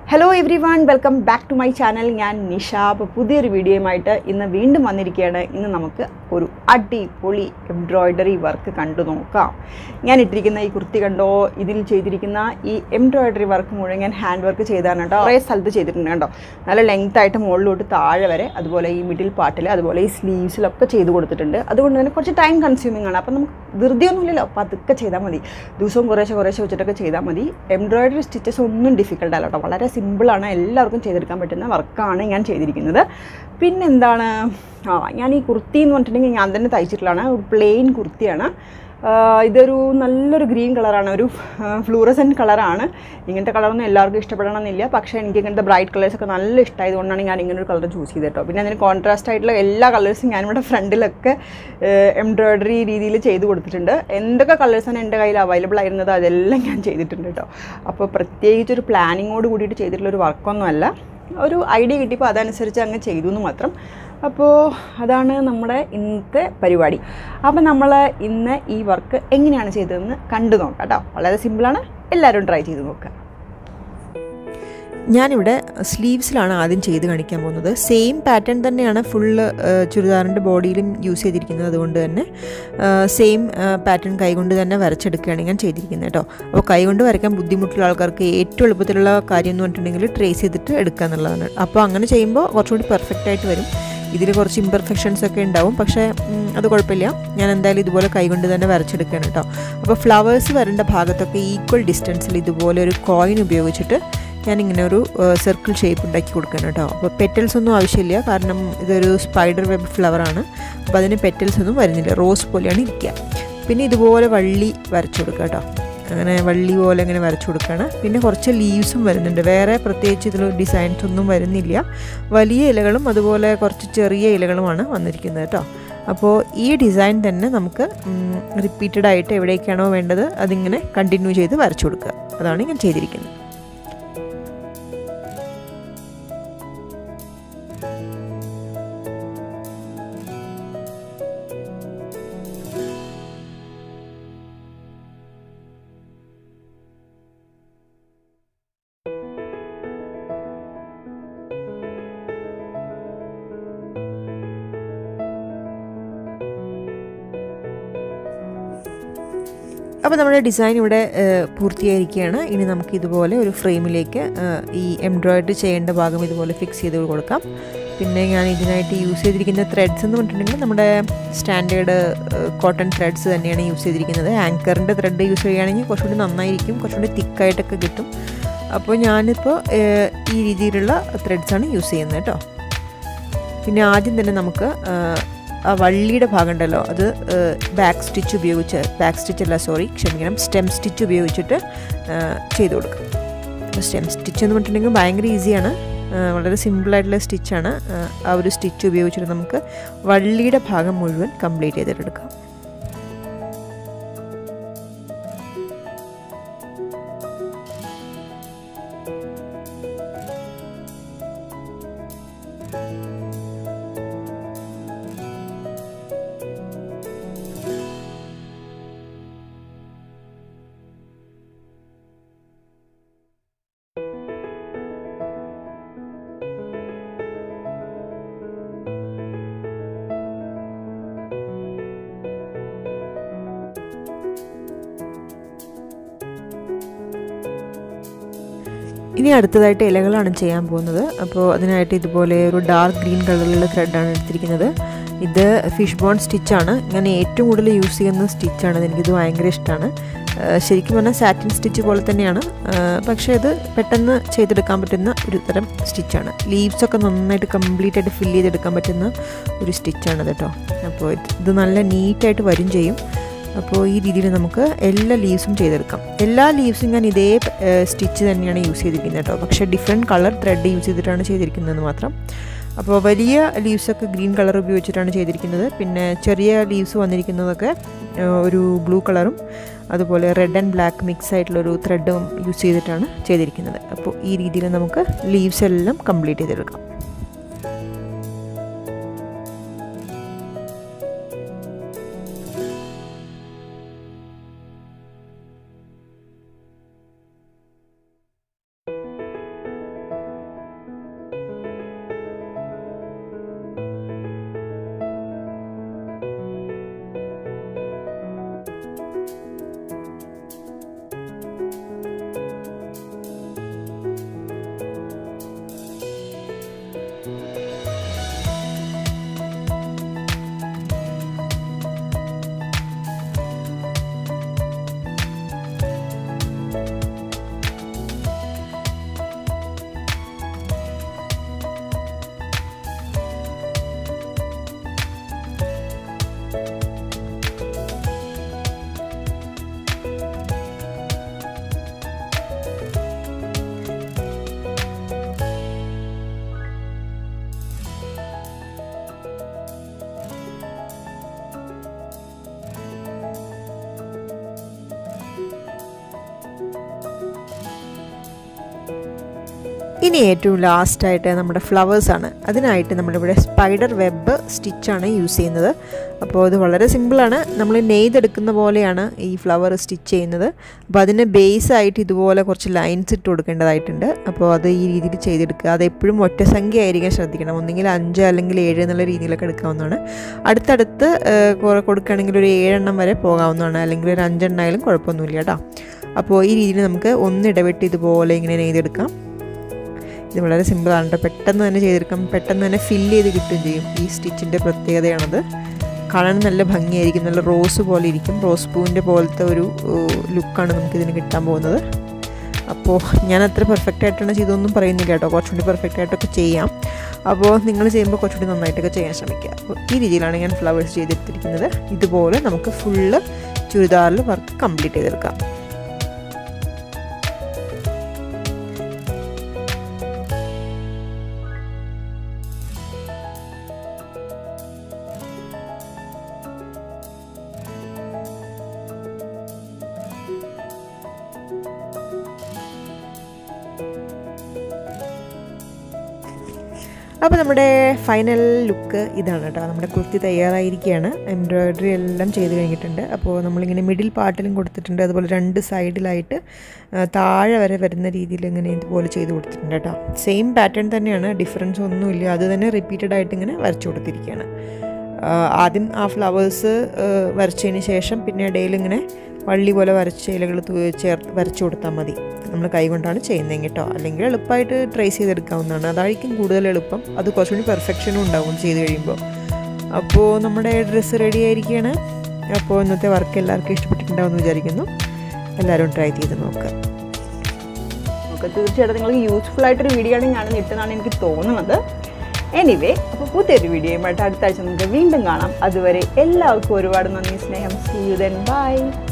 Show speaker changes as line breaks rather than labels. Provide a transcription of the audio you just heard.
hello everyone welcome back to my channel ഞാൻ നിഷ അപ്പോൾ പുതിയൊരു വീഡിയോയുമായിട്ട് ഇന്ന് വീണ്ടും വന്നിരിക്കുകയാണ് ഇന്ന് നമുക്ക് ഒരു അടിപൊളി എംബ്രോയ്ഡറി വർക്ക് കണ്ടു നോക്കാം ഞാൻ ഇട്ടിരിക്കുന്ന ഈ കുർത്തി കണ്ടോ ഇതിൽ ചെയ്തിരിക്കുന്ന ഈ എംബ്രോയ്ഡറി വർക്ക് മുഴുവൻ ഞാൻ ഹാൻഡ് വർക്ക് ചെയ്താണ് കേട്ടോ കുറേ സ്ഥലത്ത് ചെയ്തിട്ടുണ്ട് കേട്ടോ നല്ല ലെങ്ത് ആയിട്ട് മുകളിലോട്ട് താഴെ വരെ അതുപോലെ ഈ മിഡിൽ പാർട്ടിൽ അതുപോലെ ഈ സ്ലീവ്സിലൊക്കെ ചെയ്ത് കൊടുത്തിട്ടുണ്ട് അതുകൊണ്ട് തന്നെ കുറച്ച് ടൈം കൺസ്യൂമിംഗ് ആണ് അപ്പം നമുക്ക് ധൃതിയൊന്നുമില്ലല്ലോ അപ്പോൾ അതൊക്കെ ചെയ്താൽ മതി ദിവസവും കുറേശ്ശെ കുറേശ്ശെ വെച്ചിട്ടൊക്കെ ചെയ്താൽ മതി എംബ്രോയ്ഡറി സ്റ്റിച്ചസ് ഒന്നും ഡിഫിക്കൽട്ട് അല്ല കേട്ടോ വളരെ സിമ്പിളാണ് എല്ലാവർക്കും ചെയ്തെടുക്കാൻ പറ്റുന്ന വർക്കാണ് ഞാൻ ചെയ്തിരിക്കുന്നത് പിന്നെന്താണ് ആ ഞാൻ ഈ കുർത്തി എന്ന് പറഞ്ഞിട്ടുണ്ടെങ്കിൽ ഞാൻ തന്നെ തയ്ച്ചിട്ടുള്ളതാണ് ഒരു പ്ലെയിൻ കുർത്തിയാണ് ആ, ഇതൊരു നല്ലൊരു ഗ്രീൻ കളറാണ് ഒരു ഫ്ലൂറസെൻറ്റ് കളറാണ് ഇങ്ങനത്തെ കളറൊന്നും എല്ലാവർക്കും ഇഷ്ടപ്പെടണമെന്നില്ല പക്ഷേ എനിക്ക് ഇങ്ങനത്തെ ബ്രൈറ്റ് കളേഴ്സൊക്കെ നല്ല ഇഷ്ടമായതുകൊണ്ടാണ് ഞാൻ ഇങ്ങനെ ഒരു കളർ ചൂസ് ചെയ്തത് കേട്ടോ പിന്നെ അതിന് കോൺട്രാസ്റ്റ് ആയിട്ടുള്ള എല്ലാ കളേഴ്സും ഞാനിവിടെ ഫ്രണ്ടിലൊക്കെ എംബ്രോയ്ഡറി രീതിയിൽ ചെയ്ത് കൊടുത്തിട്ടുണ്ട് എന്തൊക്കെ കളേഴ്സാണ് എൻ്റെ കയ്യിൽ അവൈലബിൾ ആയിരുന്നത് അതെല്ലാം ഞാൻ ചെയ്തിട്ടുണ്ട് കേട്ടോ അപ്പോൾ പ്രത്യേകിച്ച് ഒരു പ്ലാനിങ്ങോട് കൂടിയിട്ട് ചെയ്തിട്ടുള്ള ഒരു വർക്കൊന്നുമല്ല ഒരു ഐഡിയ കിട്ടിയപ്പോൾ അതനുസരിച്ച് അങ്ങ് ചെയ്തു എന്ന് മാത്രം അപ്പോൾ അതാണ് നമ്മുടെ ഇന്നത്തെ പരിപാടി അപ്പോൾ നമ്മൾ ഇന്ന് ഈ വർക്ക് എങ്ങനെയാണ് ചെയ്തതെന്ന് കണ്ടു നോക്കാം കേട്ടോ വളരെ സിമ്പിളാണ് എല്ലാവരും ട്രൈ ചെയ്ത് നോക്കുക
ഞാനിവിടെ സ്ലീവ്സിലാണ് ആദ്യം ചെയ്ത് കാണിക്കാൻ പോകുന്നത് സെയിം പാറ്റേൺ തന്നെയാണ് ഫുള്ള് ചുരിദാറിൻ്റെ ബോഡിയിലും യൂസ് ചെയ്തിരിക്കുന്നത് അതുകൊണ്ട് തന്നെ സെയിം പാറ്റേൺ കൈകൊണ്ട് തന്നെ വരച്ചെടുക്കുകയാണ് ഞാൻ ചെയ്തിരിക്കുന്നത് കേട്ടോ അപ്പോൾ കൈകൊണ്ട് വരയ്ക്കാൻ ബുദ്ധിമുട്ടുള്ള ആൾക്കാർക്ക് ഏറ്റവും എളുപ്പത്തിലുള്ള കാര്യം എന്ന് പറഞ്ഞിട്ടുണ്ടെങ്കിൽ ട്രേസ് ചെയ്തിട്ട് എടുക്കുക എന്നുള്ളതാണ് അപ്പോൾ അങ്ങനെ ചെയ്യുമ്പോൾ കുറച്ചുകൂടി പെർഫെക്റ്റ് ആയിട്ട് വരും ഇതിൽ കുറച്ച് ഇംപെർഫെക്ഷൻസ് ഒക്കെ ഉണ്ടാവും പക്ഷേ ഉം, അത് കുഴപ്പമില്ല ഞാൻ എന്തായാലും ഇതുപോലെ കൈകൊണ്ട് തന്നെ വരച്ചെടുക്കുകയാണ് കേട്ടോ അപ്പോൾ ഫ്ലവേഴ്സ് വരേണ്ട ഭാഗത്തൊക്കെ ഈക്വൽ ഡിസ്റ്റൻസിൽ ഇതുപോലെ ഒരു കോയിൻ ഉപയോഗിച്ചിട്ട് ഞാനിങ്ങനെ ഒരു സർക്കിൾ ഷേപ്പ് ഉണ്ടാക്കി കൊടുക്കണം കേട്ടോ അപ്പോൾ പെറ്റൽസ് ഒന്നും ആവശ്യമില്ല കാരണം ഇതൊരു സ്പൈഡർ വെബ് ഫ്ലവറാണ് അപ്പോൾ അതിന് പെറ്റൽസ് ഒന്നും വരുന്നില്ല റോസ് പോലെയാണ് ഇരിക്കുക പിന്നെ ഇതുപോലെ വള്ളി വരച്ചു കൊടുക്കുക കേട്ടോ അങ്ങനെ വള്ളി പോലെ ഇങ്ങനെ വരച്ചു കൊടുക്കുകയാണ് പിന്നെ കുറച്ച് ലീവ്സും വരുന്നുണ്ട് വേറെ പ്രത്യേകിച്ച് ഇതിൽ ഡിസൈൻസ് ഒന്നും വരുന്നില്ല വലിയ ഇലകളും അതുപോലെ കുറച്ച് ചെറിയ ഇലകളുമാണ് വന്നിരിക്കുന്നത് കേട്ടോ അപ്പോൾ ഈ ഡിസൈൻ തന്നെ നമുക്ക് റിപ്പീറ്റഡ് ആയിട്ട് എവിടേക്കാണോ വേണ്ടത് അതിങ്ങനെ കണ്ടിന്യൂ ചെയ്ത് വരച്ചു കൊടുക്കുക അതാണ് ഞാൻ ചെയ്തിരിക്കുന്നത് അപ്പോൾ നമ്മുടെ ഡിസൈൻ ഇവിടെ ഏഹ്, പൂർത്തിയായിരിക്കുകയാണ് ഇനി നമുക്ക് ഇതുപോലെ ഒരു ഫ്രെയിമിലേക്ക് ഏഹ്, ഈ എംബ്രോയിഡറി ചെയ്യേണ്ട ഭാഗം ഇതുപോലെ ഫിക്സ് ചെയ്ത് കൊടുക്കാം പിന്നെ ഞാൻ ഇതിനായിട്ട് യൂസ് ചെയ്തിരിക്കുന്ന ത്രെഡ്സ് എന്ന് പറഞ്ഞിട്ടുണ്ടെങ്കിൽ നമ്മുടെ സ്റ്റാൻഡേർഡ് കോട്ടൺ ത്രെഡ്സ് തന്നെയാണ് യൂസ് ചെയ്തിരിക്കുന്നത് ആങ്കറിൻ്റെ ത്രെഡ് യൂസ് ചെയ്യുകയാണെങ്കിൽ കുറച്ചുകൂടി നന്നായിരിക്കും കുറച്ചുകൂടി തിക്കായിട്ടൊക്കെ കിട്ടും അപ്പോൾ ഞാനിപ്പോൾ ഏഹ്, ഈ രീതിയിലുള്ള ത്രെഡ്സാണ് യൂസ് ചെയ്യുന്നത് കേട്ടോ പിന്നെ ആദ്യം തന്നെ നമുക്ക് ഏഹ്, ആ വള്ളിയുടെ ഭാഗം ഉണ്ടല്ലോ അത് ബാക്ക് സ്റ്റിച്ച് ഉപയോഗിച്ച് ബാക്ക് സ്റ്റിച്ച് അല്ല സോറി ക്ഷമിക്കണം സ്റ്റെം സ്റ്റിച്ച് ഉപയോഗിച്ചിട്ട് ഏഹ്, ചെയ്ത് കൊടുക്കും അപ്പോൾ സ്റ്റെം സ്റ്റിച്ച് എന്ന് പറഞ്ഞിട്ടുണ്ടെങ്കിൽ ഭയങ്കര ഈസിയാണ് ഏഹ്, വളരെ സിമ്പിളായിട്ടുള്ള സ്റ്റിച്ചാണ് ആ ഒരു സ്റ്റിച്ച് ഉപയോഗിച്ചിട്ട് നമുക്ക് വള്ളിയുടെ ഭാഗം മുഴുവൻ കംപ്ലീറ്റ് ചെയ്തിട്ടെടുക്കാം ഇനി അടുത്തതായിട്ട് ഇലകളാണ് ചെയ്യാൻ പോകുന്നത് അപ്പോൾ അതിനായിട്ട് ഇതുപോലെ ഒരു ഡാർക്ക് ഗ്രീൻ കളറിലുള്ള ത്രെഡാണ് എടുത്തിരിക്കുന്നത് ഇത് ഫിഷ് ബോൺ സ്റ്റിച്ചാണ് ഞാൻ ഏറ്റവും കൂടുതൽ യൂസ് ചെയ്യുന്ന സ്റ്റിച്ചാണ് എനിക്കിത് ഭയങ്കര ഇഷ്ടമാണ് ശരിക്കും പറഞ്ഞാൽ സാറ്റിൻ സ്റ്റിച്ച് പോലെ തന്നെയാണ് ആ, പക്ഷേ ഇത് പെട്ടെന്ന് ചെയ്തെടുക്കാൻ പറ്റുന്ന ഒരു തരം സ്റ്റിച്ചാണ് ലീവ്സൊക്കെ നന്നായിട്ട് കംപ്ലീറ്റ് ആയിട്ട് ഫില്ല് ചെയ്തെടുക്കാൻ പറ്റുന്ന ഒരു സ്റ്റിച്ചാണ് കേട്ടോ അപ്പോൾ ഇത് ഇത് നല്ല നീറ്റായിട്ട് വരും ചെയ്യും അപ്പോൾ ഈ രീതിയിൽ നമുക്ക് എല്ലാ ലീവ്സും ചെയ്തെടുക്കാം എല്ലാ ലീവ്സും ഞാൻ ഇതേ സ്റ്റിച്ച് തന്നെയാണ് യൂസ് ചെയ്തിരിക്കുന്നത് കേട്ടോ പക്ഷേ ഡിഫറെൻറ്റ് കളർ ത്രെഡ് യൂസ് ചെയ്തിട്ടാണ് ചെയ്തിരിക്കുന്നത് മാത്രം അപ്പോൾ വലിയ ലീവ്സൊക്കെ ഗ്രീൻ കളർ ഉപയോഗിച്ചിട്ടാണ് ചെയ്തിരിക്കുന്നത് പിന്നെ ചെറിയ ലീവ്സ് വന്നിരിക്കുന്നതൊക്കെ ആ, ഒരു ബ്ലൂ കളറും അതുപോലെ റെഡ് ആൻഡ് ബ്ലാക്ക് മിക്സ് ആയിട്ടുള്ളൊരു ത്രെഡും യൂസ് ചെയ്തിട്ടാണ് ചെയ്തിരിക്കുന്നത് അപ്പോൾ ഈ രീതിയിൽ നമുക്ക് ലീവ്സ് എല്ലാം കംപ്ലീറ്റ് ചെയ്തെടുക്കാം ഇനി ഏറ്റവും ലാസ്റ്റായിട്ട് നമ്മുടെ ഫ്ലവേഴ്സാണ് അതിനായിട്ട് നമ്മളിവിടെ സ്പൈഡർ വെബ് സ്റ്റിച്ചാണ് യൂസ് ചെയ്യുന്നത് അപ്പോൾ അത് വളരെ സിമ്പിളാണ് നമ്മൾ നെയ്തെടുക്കുന്ന പോലെയാണ് ഈ ഫ്ലവർ സ്റ്റിച്ച് ചെയ്യുന്നത് അപ്പോൾ അതിന് ബേസ് ആയിട്ട് ഇതുപോലെ കുറച്ച് ലൈൻസ് ഇട്ട് കൊടുക്കേണ്ടതായിട്ടുണ്ട് അപ്പോൾ അത് ഈ രീതിയിൽ ചെയ്തെടുക്കുക അത് എപ്പോഴും ഒറ്റ സംഖ്യ ആയിരിക്കാൻ ശ്രദ്ധിക്കണം ഒന്നെങ്കിൽ അഞ്ച് അല്ലെങ്കിൽ ഏഴ് എന്നുള്ള രീതിയിലൊക്കെ എടുക്കാവുന്നതാണ് അടുത്തടുത്ത് കുറേ കൊടുക്കുകയാണെങ്കിൽ ഒരു ഏഴെണ്ണം വരെ പോകാവുന്നതാണ് അല്ലെങ്കിൽ ഒരു അഞ്ചെണ്ണം ആയാലും കുഴപ്പമൊന്നുമില്ല കേട്ടോ അപ്പോൾ ഈ രീതിയിൽ നമുക്ക് ഒന്നിടവിട്ട് ഇതുപോലെ ഇങ്ങനെ നെയ്തെടുക്കാം ഇത് വളരെ സിമ്പിളാണ് കേട്ടോ പെട്ടെന്ന് തന്നെ ചെയ്തെടുക്കാം പെട്ടെന്ന് തന്നെ ഫില്ല് ചെയ്ത് കിട്ടുകയും ചെയ്യും ഈ സ്റ്റിച്ചിൻ്റെ പ്രത്യേകതയാണത് കാണാൻ നല്ല ഭംഗിയായിരിക്കും നല്ല റോസ് പോലെ ഇരിക്കും റോസ് പൂവിൻ്റെ പോലത്തെ ഒരു ലുക്കാണ് നമുക്കിതിന് കിട്ടാൻ പോകുന്നത് അപ്പോൾ ഞാൻ അത്ര പെർഫെക്റ്റ് ആയിട്ടാണ് ചെയ്തൊന്നും പറയുന്നില്ല കേട്ടോ കുറച്ചുകൂടി പെർഫെക്റ്റ് ആയിട്ടൊക്കെ ചെയ്യാം അപ്പോൾ നിങ്ങൾ ചെയ്യുമ്പോൾ കുറച്ചുകൂടി നന്നായിട്ടൊക്കെ ചെയ്യാൻ ശ്രമിക്കുക അപ്പോൾ ഈ രീതിയിലാണ് ഞാൻ ഫ്ലവേഴ്സ് ചെയ്തെടുത്തിരിക്കുന്നത് ഇതുപോലെ നമുക്ക് ഫുള്ള് ചുരിദാറിൽ വർക്ക് കംപ്ലീറ്റ് ചെയ്തെടുക്കാം അപ്പോൾ നമ്മുടെ ഫൈനൽ ലുക്ക് ഇതാണ് കേട്ടോ നമ്മുടെ കുർത്തി തയ്യാറായിരിക്കുകയാണ് എംബ്രോയ്ഡറി എല്ലാം ചെയ്ത് കഴിഞ്ഞിട്ടുണ്ട് അപ്പോൾ നമ്മളിങ്ങനെ മിഡിൽ പാർട്ടിലും കൊടുത്തിട്ടുണ്ട് അതുപോലെ രണ്ട് സൈഡിലായിട്ട് താഴെ വരെ വരുന്ന രീതിയിൽ ഇങ്ങനെ ഇതുപോലെ ചെയ്ത് കൊടുത്തിട്ടുണ്ട് കേട്ടോ സെയിം പാറ്റേൺ തന്നെയാണ് ഡിഫറൻസ് ഒന്നുമില്ല അത് തന്നെ റിപ്പീറ്റഡ് ആയിട്ട് ഇങ്ങനെ വരച്ചു കൊടുത്തിരിക്കുകയാണ് ആദ്യം ആ ഫ്ലവേഴ്സ് വരച്ചതിന് ശേഷം പിന്നെ ഇടയിൽ ഇങ്ങനെ വള്ളി പോലെ വരച്ച ഇലകൾ ചേർത്ത് വരച്ചു കൊടുത്താൽ മതി നമ്മൾ കൈകൊണ്ടാണ് ചെയ്യുന്നത് കേട്ടോ അല്ലെങ്കിൽ എളുപ്പമായിട്ട് ട്രേസ് ചെയ്തെടുക്കാവുന്നതാണ് അതായിരിക്കും കൂടുതൽ എളുപ്പം അത് കുറച്ചുകൂടി പെർഫെക്ഷനും ഉണ്ടാവും ചെയ്ത് കഴിയുമ്പോൾ അപ്പോൾ നമ്മുടെ ഡ്രസ്സ് റെഡി ആയിരിക്കുകയാണ് അപ്പോൾ ഇന്നത്തെ വർക്ക് എല്ലാവർക്കും ഇഷ്ടപ്പെട്ടിട്ടുണ്ടാവും എന്ന് വിചാരിക്കുന്നു എല്ലാവരും ട്രൈ ചെയ്ത് നോക്കുക
നമുക്ക് തീർച്ചയായിട്ടും നിങ്ങൾക്ക് യൂസ്ഫുൾ ആയിട്ടൊരു വീഡിയോ ആണ് ഞാൻ ഇട്ടതാണ് എനിക്ക് തോന്നുന്നത് എനിവേ അപ്പോൾ പുതിയൊരു വീഡിയോയുമായിട്ട് അടുത്ത ആഴ്ച നമുക്ക് വീണ്ടും കാണാം അതുവരെ എല്ലാവർക്കും ഒരുപാട് നന്ദി സ്നേഹം സീ യു ദെൻ ബൈ